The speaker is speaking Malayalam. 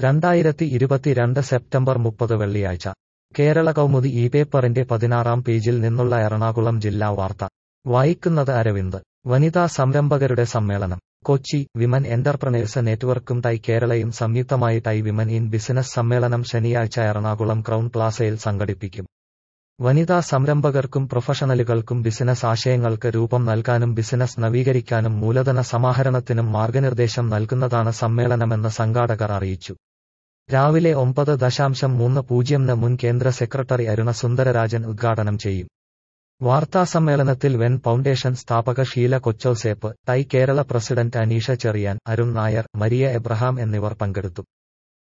രണ്ടായിരത്തി ഇരുപത്തിരണ്ട് സെപ്റ്റംബർ മുപ്പത് വെള്ളിയാഴ്ച കേരള കൗമുദി ഈ പേപ്പറിന്റെ പതിനാറാം പേജിൽ നിന്നുള്ള എറണാകുളം ജില്ലാ വാർത്ത വായിക്കുന്നത് അരവിന്ദ് വനിതാ സംരംഭകരുടെ സമ്മേളനം കൊച്ചി വിമൻ എന്റർപ്രണേഴ്സ് നെറ്റ്വർക്കും ടൈ കേരളയും സംയുക്തമായി ടൈ വിമൻ ഇൻ ബിസിനസ് സമ്മേളനം ശനിയാഴ്ച എറണാകുളം ക്രൗൺ പ്ലാസയിൽ സംഘടിപ്പിക്കും വനിതാ സംരംഭകർക്കും പ്രൊഫഷണലുകൾക്കും ബിസിനസ് ആശയങ്ങൾക്ക് രൂപം നൽകാനും ബിസിനസ് നവീകരിക്കാനും മൂലധന സമാഹരണത്തിനും മാർഗനിർദ്ദേശം നൽകുന്നതാണ് സമ്മേളനമെന്ന് സംഘാടകർ അറിയിച്ചു രാവിലെ ഒമ്പത് ദശാംശം മൂന്ന് പൂജ്യംന് മുൻ കേന്ദ്ര സെക്രട്ടറി അരുണ സുന്ദരരാജൻ ഉദ്ഘാടനം ചെയ്യും വാർത്താസമ്മേളനത്തിൽ വെൻ ഫൗണ്ടേഷൻ സ്ഥാപക ഷീല കൊച്ചൌസേപ്പ് ടൈ കേരള പ്രസിഡന്റ് അനീഷ ചെറിയാൻ അരുൺ നായർ മരിയ എബ്രഹാം എന്നിവർ പങ്കെടുത്തു